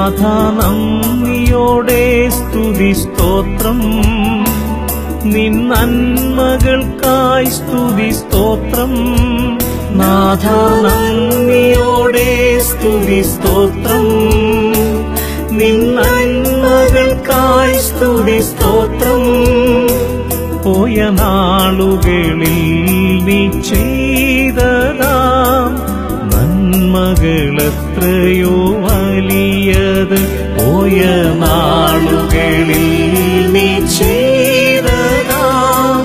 നാഥ നന്ദിയോടെ സ്തുതി സ്തോത്രം നിൻ നന്മകൾക്കായി സ്തുതി സ്തോത്രം നാഥ നന്ദിയോടെ സ്തുതി സ്തോത്രം നിൻ നന്മകൾക്കായി സ്തുതി സ്തോത്രം പോയ നാളുകളിൽ നീ ചെയ്തതാം നന്മകളെത്രയോ വലിയത് പോയ നാളുകളിൽ നീ ചെയ്തതാം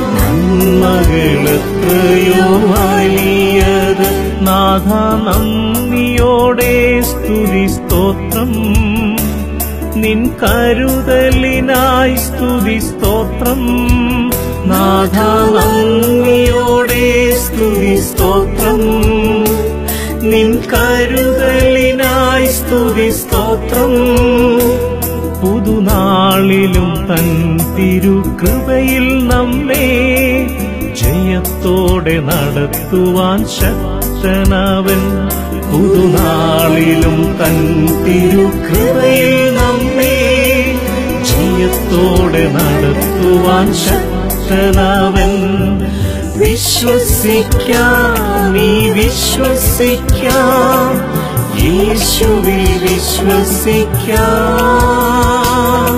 നന്മകളെത്രയോ വലിയത് നാഥ നന്ദിയോടെ സ്തുതി സ്തോത്രം നിൻ കരുതലിനായി സ്തുതി സ്തോത്രം നാഥ നന്ദിയോടെ സ്തുതി സ്തോത്രം നിൻ കരുതലിനായി സ്തുതി സ്തോത്രം പുതുനാളിലും തൻ തിരുകൃപയിൽ നമ്മെ ജയത്തോടെ നടത്തുവാൻ ശക്തനവൻ പുതുനാളിലും തൻ തിരുകൃപയിൽ നമ്മെ ജയത്തോടെ നടത്തുവാൻ ശക്തനവൻ വിശ്വസിക്കാം നീ വിശ്വസിക്കാം യേശുവിൽ വിശ്വസിക്കാം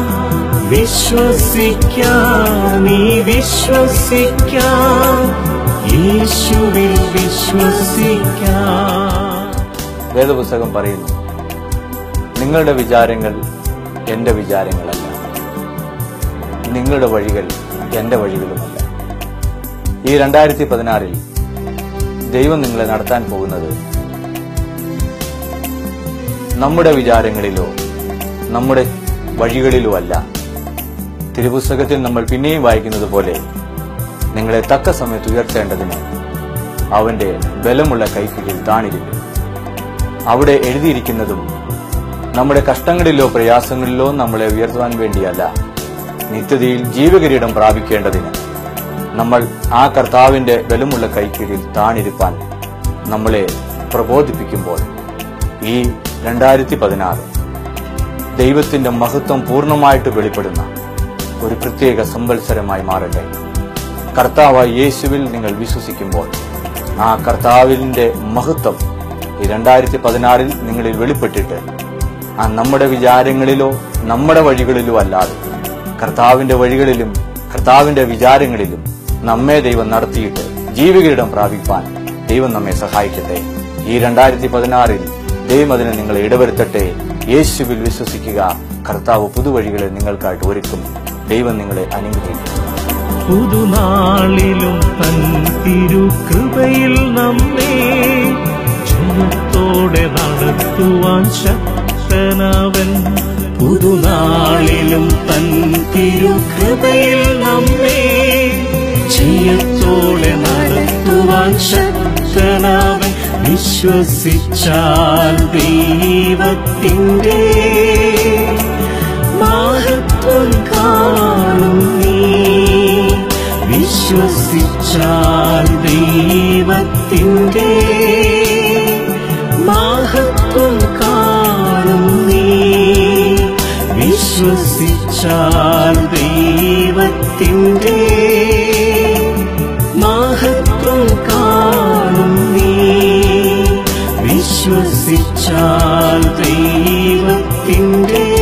വിശ്വസിക്കാം നീ വിശ്വസിക്കാം യേശുവിൽ വിശ്വസിക്കാം വേദപുസ്തകം പറയുന്നു നിങ്ങളുടെ വിചാരങ്ങൾ എന്റെ വിചാരങ്ങളല്ല നിങ്ങളുടെ വഴികൾ എന്റെ വഴികളുമല്ല ഈ രണ്ടായിരത്തി പതിനാറിൽ ദൈവം നിങ്ങളെ നടത്താൻ പോകുന്നത് നമ്മുടെ വിചാരങ്ങളിലോ നമ്മുടെ വഴികളിലോ അല്ല തിരുപുസ്തകത്തിൽ നമ്മൾ പിന്നെയും വായിക്കുന്നത് പോലെ നിങ്ങളെ തക്ക സമയത്ത് ഉയർത്തേണ്ടതിന് അവന്റെ ബലമുള്ള കൈക്കീഴിൽ താണിരിക്കും അവിടെ എഴുതിയിരിക്കുന്നതും നമ്മുടെ കഷ്ടങ്ങളിലോ പ്രയാസങ്ങളിലോ നമ്മളെ ഉയർത്തുവാൻ വേണ്ടിയല്ല നിത്യതയിൽ ജീവകിരീടം പ്രാപിക്കേണ്ടതിന് നമ്മൾ ആ കർത്താവിന്റെ ബലമുള്ള കൈക്കീഴിൽ താണിരിപ്പാൻ നമ്മളെ പ്രബോധിപ്പിക്കുമ്പോൾ ഈ രണ്ടായിരത്തി പതിനാറ് ദൈവത്തിന്റെ മഹത്വം പൂർണ്ണമായിട്ട് വെളിപ്പെടുന്ന ഒരു പ്രത്യേക സംവത്സരമായി മാറട്ടെ കർത്താവായ യേശുവിൽ നിങ്ങൾ വിശ്വസിക്കുമ്പോൾ ആ കർത്താവിന്റെ മഹത്വം ഈ രണ്ടായിരത്തി പതിനാറിൽ നിങ്ങളിൽ വെളിപ്പെട്ടിട്ട് ആ നമ്മുടെ വിചാരങ്ങളിലോ നമ്മുടെ വഴികളിലോ അല്ലാതെ കർത്താവിന്റെ വഴികളിലും കർത്താവിന്റെ വിചാരങ്ങളിലും നമ്മെ ദൈവം നടത്തിയിട്ട് ജീവികളിടം പ്രാപിപ്പാൻ ദൈവം നമ്മെ സഹായിക്കട്ടെ ഈ രണ്ടായിരത്തി പതിനാറിൽ ദൈവം അതിനെ നിങ്ങളെ ഇടവരുത്തട്ടെ യേശുവിൽ വിശ്വസിക്കുക കർത്താവ് പുതുവഴികളെ നിങ്ങൾക്കായിട്ട് ഒരുക്കും ദൈവം നിങ്ങളെ അനുഗ്രഹിക്കും പുതുനാളിലും തൻ തിരുകൃപയിൽ നമ്മെ ജയത്തോടെ നടത്തുവാൻ ശക്തനവൻ പുതുനാളിലും തൻ തിരുകൃപയിൽ നമ്മെ ജയത്തോടെ നടത്തുവാൻ ശക്തനവൻ വിശ്വസിച്ചാൽ ദൈവത്തിൻ്റെ മഹത്വം കാണും നീ വിശ്വസിച്ചാൽ ദൈവത്തിൻ്റെ മഹത്വം കാണും നീ വിശ്വസിച്ചാൽ ദൈവത്തിൻ്റെ മഹത്വം കാണും നീ വിശ്വസിച്ചാൽ ദൈവത്തിൻ്റെ